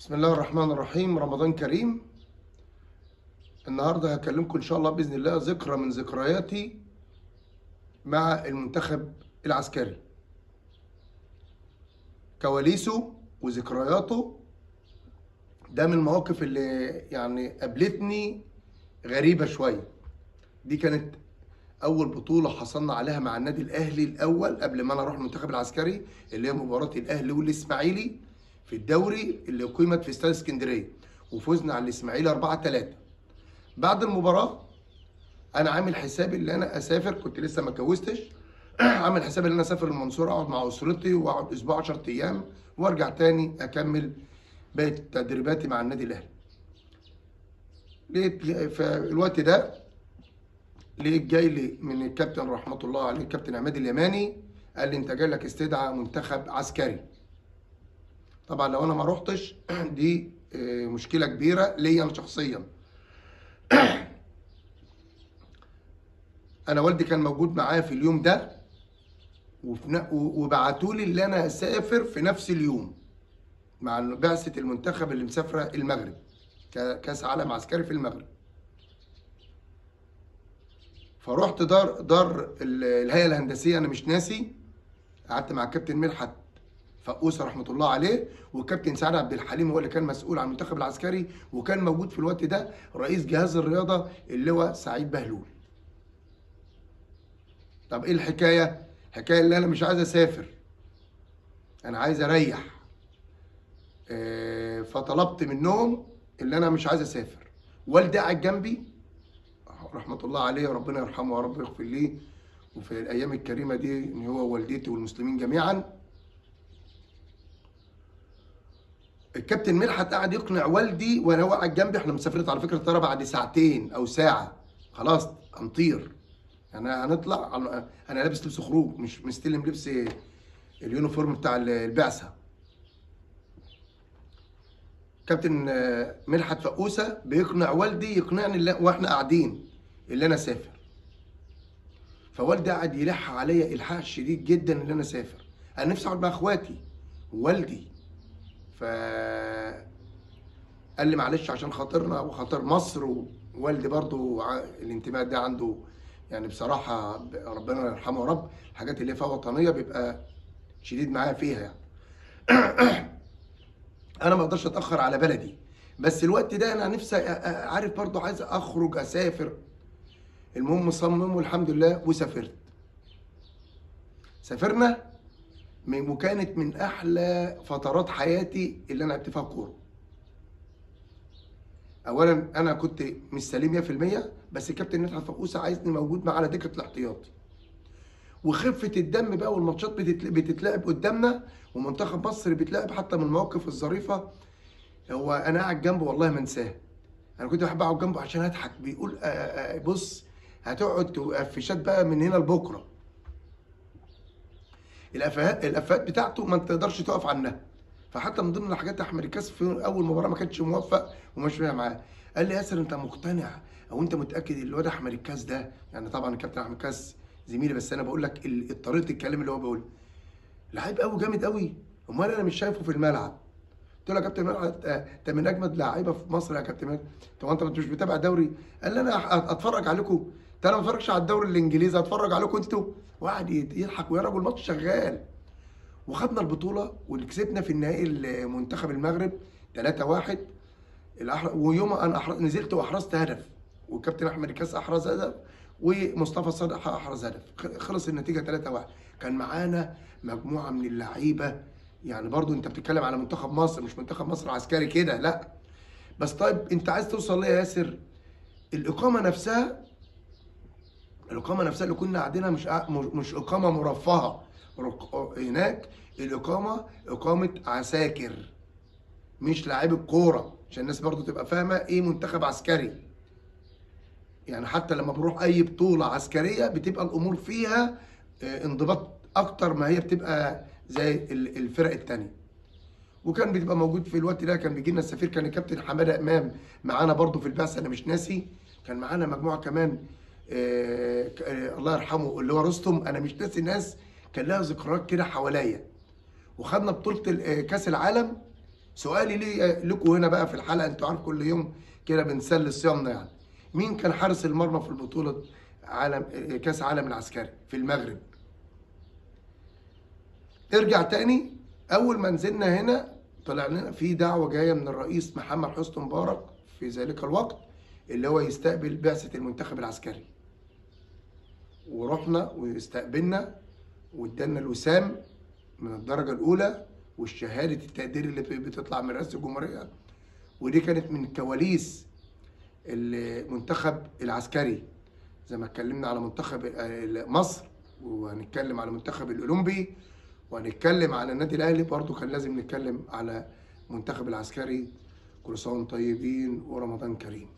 بسم الله الرحمن الرحيم رمضان كريم النهارده هكلمكم ان شاء الله باذن الله ذكرى من ذكرياتي مع المنتخب العسكري كواليسه وذكرياته ده من المواقف اللي يعني قابلتني غريبه شويه دي كانت اول بطوله حصلنا عليها مع النادي الاهلي الاول قبل ما انا اروح المنتخب العسكري اللي هي مباراه الاهلي والاسماعيلي في الدوري اللي اقيمت في استاد اسكندريه وفزنا على الاسماعيلي 4 3 بعد المباراه انا عامل حسابي اللي انا اسافر كنت لسه ما اتجوزتش عامل حسابي ان انا اسافر المنصوره اقعد مع اسرتي واقعد اسبوع 10 ايام وارجع تاني اكمل باقي تدريباتي مع النادي الاهلي لقيت في الوقت ده لقيت جاي لي من الكابتن رحمه الله عليه الكابتن عماد اليماني قال لي انت جاي لك استدعاء منتخب عسكري طبعا لو انا ما روحتش دي آه، مشكله كبيره ليا انا شخصيا انا والدي كان موجود معايا في اليوم ده وفي ن- و- وبعتوا لي اللي انا اسافر في نفس اليوم مع بعثه المنتخب اللي مسافره المغرب ك- كاس عالم عسكري في المغرب فرحت دار دار ال- الهيئه الهندسيه انا مش ناسي قعدت مع الكابتن مدحت فقوسه رحمه الله عليه والكابتن سعد عبد الحليم هو اللي كان مسؤول عن المنتخب العسكري وكان موجود في الوقت ده رئيس جهاز الرياضه اللي هو سعيد بهلول طب ايه الحكايه الحكايه اللي انا مش عايز اسافر انا عايز اريح آه، فطلبت منهم اللي انا مش عايز اسافر والدي قاعد جنبي رحمه الله عليه وربنا يرحمه يا رب يغفر ليه وفي الايام الكريمه دي ان هو والدتي والمسلمين جميعا الكابتن مدحت قعد يقنع والدي وانا هو قاعد جنبي احنا مسافرين على فكره الطياره بعد ساعتين او ساعه خلاص هنطير يعني هنطلع انا لابس لبس خروج مش مستلم لبس اليونيفورم بتاع البعثه كابتن آه، مدحت فقوسه بيقنع والدي يقنعني اللي واحنا قاعدين اللي انا اسافر فوالدي قعد يلح عليا الحاح شديد جدا ان انا اسافر انا نفسي اقعد مع اخواتي ووالدي ف قال لي معلش عشان خاطرنا وخاطر مصر ووالدي برضو ع- الانتماء ده عنده يعني بصراحة ب- ربنا يرحمه يا رب الحاجات اللي فيها وطنية بيبقى شديد معايا فيها يعني انا ما اقدرش اتاخر على بلدي بس الوقت ده انا نفسي أ- أ- عارف برضو عايز اخرج اسافر المهم مصمم والحمد لله وسافرت سافرنا من- وكانت من احلى فترات حياتي اللي انا لعبت فيها كوره اولا انا كنت مش سليم 100% بس الكابتن مدحت فقوسه عايزني موجود معاه على دكه الاحتياطي وخفه الدم بقى والماتشات بتتل- بتتلعب قدامنا ومنتخب مصر بيتلعب حتى من المواقف الظريفه هو انا قاعد جنبه والله ما انساه انا كنت بحب اقعد جنبه عشان اضحك بيقول آه، آه، بص هتقعد تقفشات بقى من هنا لبكره الافات الافات بتاعته ما تقدرش تقف عنها فحتى من ضمن الحاجات احمد الكاس في اول مباراه ما كانش موفق ومش فيها معاه قال لي ياسر انت مقتنع او انت متاكد ان الواد احمد الكاس ده يعني طبعا الكابتن احمد الكاس زميلي بس انا بقول لك ال- طريقه الكلام اللي هو بيقوله لعيب قوي جامد قوي امال انا مش شايفه في الملعب قلت له يا كابتن مدحت آه، انت من اجمد لعيبه في مصر يا كابتن مدحت طب انت مش بتابع دوري قال لي انا أح- اتفرج عليكم انت انا ما بتفرجش على الدوري الانجليزي اتفرج عليكم انتوا وقعد يت- يضحك ويا راجل الماتش شغال وخدنا البطوله وكسبنا في النهائي منتخب المغرب 3-1 الأحر... ويوم انا أحر... نزلت واحرزت هدف والكابتن احمد الكاس احرز هدف ومصطفى صادق احرز هدف خ- خلص النتيجه 3-1 كان معانا مجموعه من اللعيبه يعني برضو انت بتتكلم على منتخب مصر مش منتخب مصر عسكري كده لا بس طيب انت عايز توصل ليه يا ياسر الاقامه نفسها الاقامه نفسها اللي كنا قاعدينها مش قا- مش مش اقامه مرفهه رق- هناك الاقامه اقامه عساكر مش لاعيب الكوره عشان الناس برضو تبقى فاهمه ايه منتخب عسكري يعني حتى لما بنروح اي بطوله عسكريه بتبقى الامور فيها آه، انضباط اكتر ما هي بتبقى زي ال- الفرق التانية وكان بيبقى موجود في الوقت ده كان بيجي لنا السفير كان الكابتن حماده امام معانا برضو في البعثه انا مش ناسي كان معانا مجموعه كمان آه، ك- آه، الله يرحمه اللي هو رستم انا مش ناسي ناس كان لها ذكريات كده حواليا وخدنا بطوله ال- آه، كاس العالم سؤالي ليه لكم هنا بقى في الحلقه انتوا عارف كل يوم كده بنسلي صيامنا يعني مين كان حارس المرمى في البطوله عالم كاس عالم العسكري في المغرب ارجع تاني اول ما نزلنا هنا طلع لنا في دعوه جايه من الرئيس محمد حسني مبارك في ذلك الوقت اللي هو يستقبل بعثه المنتخب العسكري ورحنا واستقبلنا وادانا الوسام من الدرجه الاولى والشهاده التقدير اللي بتطلع من رئاسه الجمهوريه ودي كانت من كواليس المنتخب العسكري زي ما اتكلمنا على منتخب مصر وهنتكلم على المنتخب الاولمبي وهنتكلم على النادي الاهلي برضو كان لازم نتكلم على منتخب العسكري كل سنه وانتم طيبين ورمضان كريم